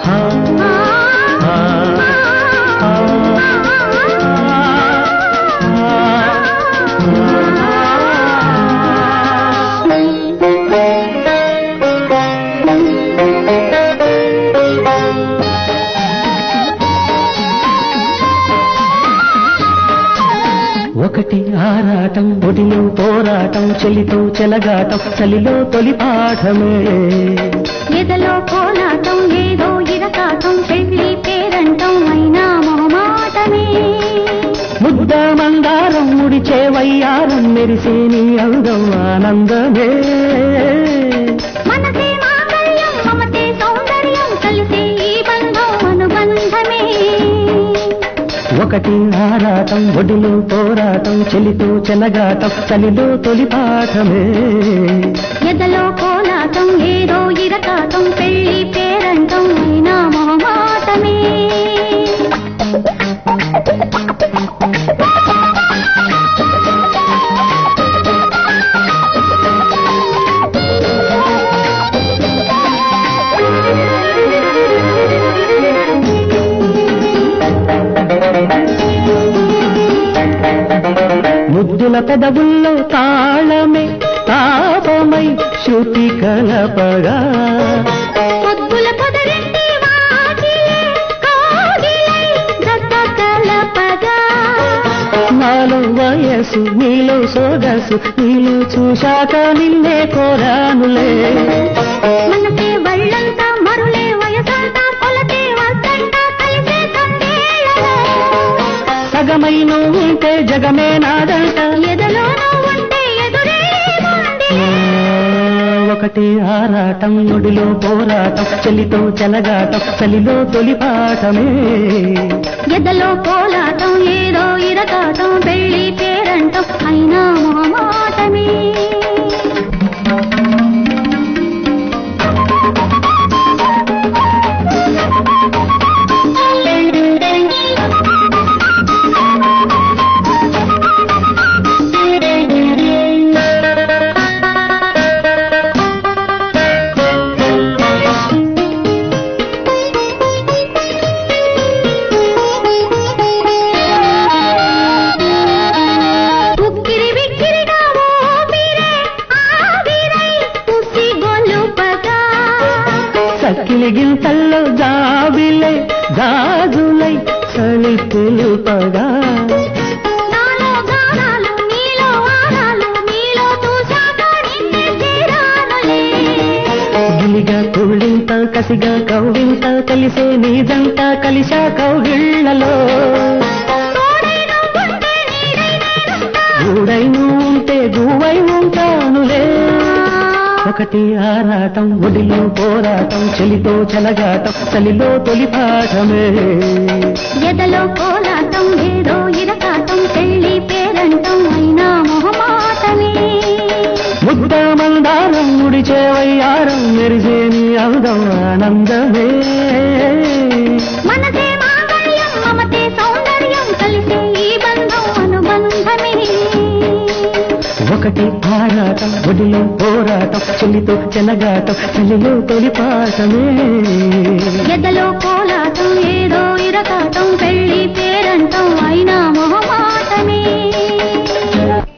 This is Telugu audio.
ఆ, ఆ, ఆ, ఒకటి ఆరాటం ఒడిలో పోరాటం చెలితో చెలగాటం చలిలో తొలి పాఠమే ఎదలో కోలాటం ఏదో ఇరకాటం పెళ్లి పేరంటం అయినా మొహమాటమే ముద్ద మందారం ముడిచే వయ్యారం మెరిసే నీ అందం ఆనందమే మనసే మాంగళ్యం మమతే సౌందర్యం కలిసే ఈ బంధం అనుబంధమే ఒకటి ఆరాటం ఒడిలో పోరాటం చెలితో చెలగాటం చలిలో తొలి పాఠమే ఎదలో కోలాటం ఏదో ఇరకాటం పెళ్లి పేరంటం అయినా మొహమాటమే ముద్దుల పెదవుల్లో తాళమే తాపమై శృతి కలపగా పొద్దుల పొదరింటి వాకిలే కోగిలై జత కలపగా నాలో వయసు నీలో సోగసు నీలో చూశాక నిన్నే కోరానులే మనసే వళ్ళంతా మరులే వయసంతా కొలతే వద్దంట కలిసే సందేళలో సగమై నువ్వు ఉంటే జగమే నాదంట ఎదలో నువ్వుంటే ఎదురే ఉంది ఒకటి ఆరాటం ఒడిలో పోరాటం చలితో చెలగాటం చలిలో తొలి పాఠమే ఎదలో కోలాటం ఏదో ఇరకాటం పెళ్లి పేరంటం అయినా మొహమాటమే ఉక్కిరి విక్కిరిగా ఊపిరే ఆవిరై ఉసి గొలుపగా సక్కిలి గింతల్లో జాబిలే గాజులై చలి తెలుపగా నాలో గానాలు నీలో ఆనాలు నీలో చూశాక నిన్నే చేరానులే గిలిగా కుళ్ళింత కసిగా కౌగింత కలిసే నీదంతా కలిసా కౌగిళ్లలో తోడై నువ్వుంటే నీడై నేనుంటా. గూడై నువ్వు ఉంటే గువై ఉంటానులే ఒకటి ఆరాటం ఒడిలో పోరాటం చలితో చెలగాటం చలిలో తొలి పాఠమే ఎదలో కోలాటం ఏదో ఇరకాటం పెళ్లి పేరంటం అయినా మొహమాటమే ముద్ద మందారం ముడిచే వయ్యారం మెరిసే నీ అందం ఆనందమే మనసే మాంగళ్యం మమతే సౌందర్యం కలిసే ఈ బంధం అనుబంధమే ఒకటి ఆరాటం ఒడిలో పోరాటం చలితో చెలగాటం చలిలో తొలి పాఠమే ఎదలో కోలాటం ఏదో ఇరకాటం